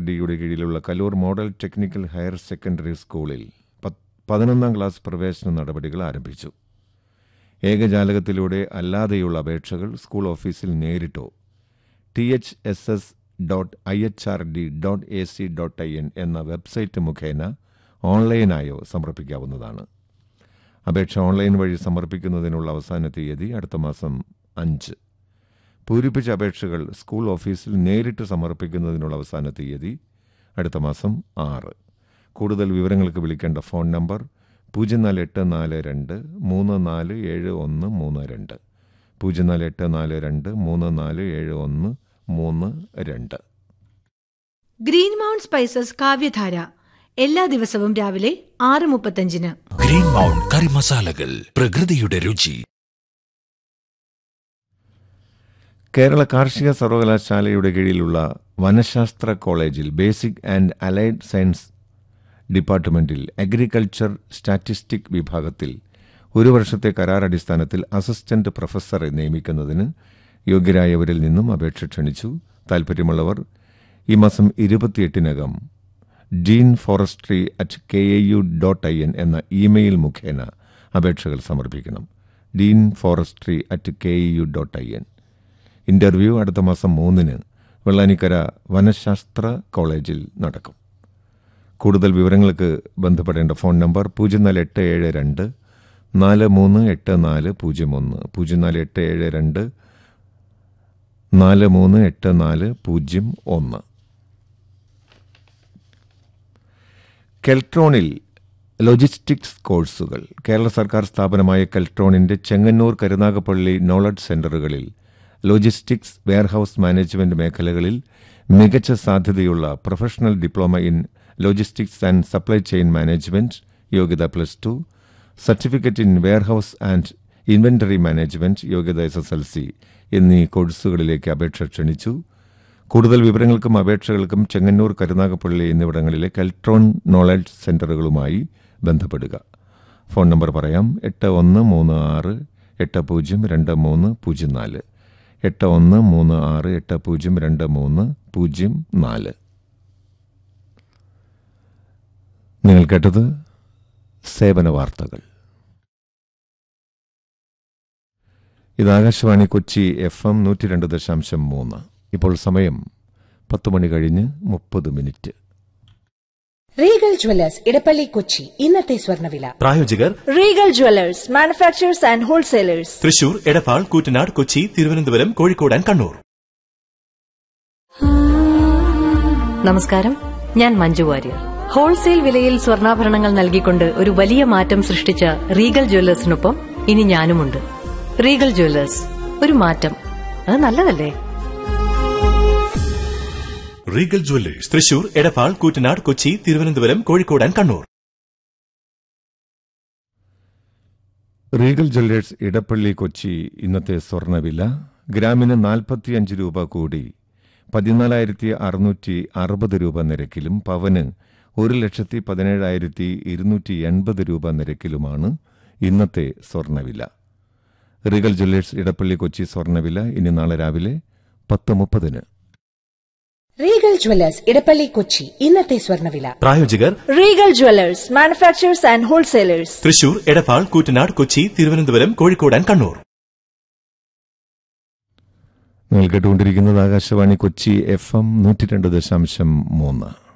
ഡിയുടെ കീഴിലുള്ള Kaloor model technical higher secondary സ്കൂളിൽ പത്ത് പതിനൊന്നാം ക്ലാസ് പ്രവേശന നടപടികൾ ആരംഭിച്ചു ഏകജാലകത്തിലൂടെ അല്ലാതെയുള്ള അപേക്ഷകൾ സ്കൂൾ ഓഫീസിൽ നേരിട്ടോ T H S S dot I H R D dot A C dot I N എന്ന വെബ്സൈറ്റ് മുഖേന ഓൺലൈനായോ സമർപ്പിക്കാവുന്നതാണ് അപേക്ഷ ഓൺലൈൻ വഴി സമർപ്പിക്കുന്നതിനുള്ള അവസാന തീയതി അടുത്ത മാസം അഞ്ച് പൂരിപ്പിച്ച അപേക്ഷകൾ സ്കൂൾ ഓഫീസിൽ നേരിട്ട് സമർപ്പിക്കുന്നതിനുള്ള അവസാന തീയതി അടുത്ത മാസം ആറ് കൂടുതൽ വിവരങ്ങൾക്ക് വിളിക്കേണ്ട ഫോൺ നമ്പർ പൂജ്യം നാല് എട്ട് നാല് രണ്ട് മൂന്ന് നാല് ഏഴ് ഒന്ന് മൂന്ന് രണ്ട് പൂജ്യം നാല് എട്ട് നാല് രണ്ട് മൂന്ന് നാല് ഏഴ് ഒന്ന് മൂന്ന് രണ്ട് ഗ്രീൻ മൗണ്ട് സ്പൈസസ് കാവ്യധാര എല്ലാ ദിവസവും രാവിലെ ആറ് മുപ്പത്തഞ്ചിന് ഗ്രീൻ മൗണ്ട് കറി മസാലകൾ പ്രകൃതിയുടെ രുചി കേരള കാർഷിക സർവകലാശാലയുടെ കീഴിലുള്ള വനശാസ്ത്ര കോളേജിൽ ബേസിക് ആൻഡ് അലൈഡ് സയൻസ് ഡിപ്പാർട്ട്മെന്റിൽ അഗ്രികൾച്ചർ സ്റ്റാറ്റിസ്റ്റിക് വിഭാഗത്തിൽ ഒരു വർഷത്തെ കരാർ അടിസ്ഥാനത്തിൽ അസിസ്റ്റന്റ് പ്രൊഫസറെ നിയമിക്കുന്നതിന് യോഗ്യരായവരിൽ നിന്നും അപേക്ഷ ക്ഷണിച്ചു താൽപ്പര്യമുള്ളവർ ഈ മാസം ഇരുപത്തിയെട്ടിനകം dean forestry at K A U dot I N എന്ന ഇമെയിൽ മുഖേന അപേക്ഷകൾ സമർപ്പിക്കണം dean forestry at K A U dot I N interview അടുത്ത മാസം മൂന്നിന് വെള്ളാനിക്കര വനശാസ്ത്ര കോളേജിൽ നടക്കും കൂടുതൽ വിവരങ്ങൾക്ക് ബന്ധപ്പെടേണ്ട ഫോൺ നമ്പർ പൂജ്യം നാല് എട്ട് ഏഴ് രണ്ട് നാല് മൂന്ന് എട്ട് നാല് പൂജ്യം ഒന്ന് പൂജ്യം നാല് എട്ട് ഏഴ് രണ്ട് നാല് മൂന്ന് എട്ട് നാല് പൂജ്യം ഒന്ന് കെൽട്രോണിൽ ലോജിസ്റ്റിക്സ് കോഴ്സുകൾ കേരള സർക്കാർ സ്ഥാപനമായ കെൽട്രോണിന്റെ ചെങ്ങന്നൂർ കരുനാഗപ്പള്ളി നോളജ് സെന്ററുകളിൽ ലോജിസ്റ്റിക്സ് വെയർഹൌസ് മാനേജ്മെന്റ് മേഖലകളിൽ മികച്ച സാധ്യതയുള്ള professional diploma in logistics and supply chain management യോഗ്യത plus two certificate in warehouse and inventory management യോഗ്യത എസ് എസ് എൽ സി എന്നീ കോഴ്സുകളിലേക്ക് അപേക്ഷ ക്ഷണിച്ചു കൂടുതൽ വിവരങ്ങൾക്കും അപേക്ഷകൾക്കും ചെങ്ങന്നൂർ കരുനാഗപ്പള്ളി എന്നിവിടങ്ങളിലെ കെൽട്രോൺ നോളജ് സെന്ററുകളുമായി ബന്ധപ്പെടുക ഫോൺ നമ്പർ പറയാം എട്ട് ഒന്ന് മൂന്ന് ആറ് എട്ട് പൂജ്യം രണ്ട് മൂന്ന് പൂജ്യം നാല് എട്ട് ഒന്ന് മൂന്ന് ആറ് എട്ട് പൂജ്യം രണ്ട് മൂന്ന് പൂജ്യം നാല് നിങ്ങൾ കേട്ടത് സേവന വാർത്തകൾ ഇത് ആകാശവാണി കൊച്ചി എഫ് എം നൂറ്റി രണ്ട് ദശാംശം മൂന്ന് ഇപ്പോൾ സമയം പത്ത് മണി കഴിഞ്ഞ് മുപ്പത് minute Regal Jewellers Edappally Kochi ഇന്നത്തെ സ്വർണ്ണവില പ്രായോജകർ Regal Jewellers manufacturers and wholesalers Thrissur Edappal Koottanad Kochi Thiruvananthapuram Kozhikode and Kannur നമസ്കാരം ഞാൻ മഞ്ജു വാര്യർ ഹോൾസെയിൽ വിലയിൽ സ്വർണ്ണാഭരണങ്ങൾ നൽകിക്കൊണ്ട് ഒരു വലിയ മാറ്റം സൃഷ്ടിച്ച റീഗൽ ജ്വല്ലേഴ്സിനൊപ്പം ഇനി ഞാനുമുണ്ട് റീഗൽ ജ്വല്ലേഴ്സ് ഒരു മാറ്റം അത് നല്ലതല്ലേ Regal Jewellers Thrissur Edappal Koottanad Kochi Thiruvananthapuram Kozhikode and Kannur Regal Jewellers Edappally Kochi ഇന്നത്തെ സ്വർണ്ണവില ഗ്രാമിന് നാൽപ്പത്തിയഞ്ച് രൂപ കൂടി പതിനാലായിരത്തി അറുന്നൂറ്റി അറുപത് രൂപ നിരക്കിലും പവന് ഒരു ലക്ഷത്തി പതിനേഴായിരത്തി ഇരുന്നൂറ്റി എൺപത് രൂപ നിരക്കിലുമാണ് ഇന്നത്തെ സ്വർണ്ണവില റീഗൽ ജ്വല്ലേഴ്സ് ഇടപ്പള്ളി കൊച്ചി സ്വർണ്ണവില ഇനി നാളെ രാവിലെ പത്ത് മുപ്പതിന് റീഗൽ ജ്വല്ലേഴ്സ് ഇടപ്പള്ളി കൊച്ചി ഇന്നത്തെ സ്വർണ്ണവില പ്രായോജകർ Regal Jewellers manufacturers and wholesalers Thrissur Edappal Koottanad Kochi Thiruvananthapuram Kozhikode and Kannur നിങ്ങൾ കേട്ടുകൊണ്ടിരിക്കുന്നത് ആകാശവാണി കൊച്ചി എഫ് എം നൂറ്റി രണ്ട് ദശാംശം മൂന്ന്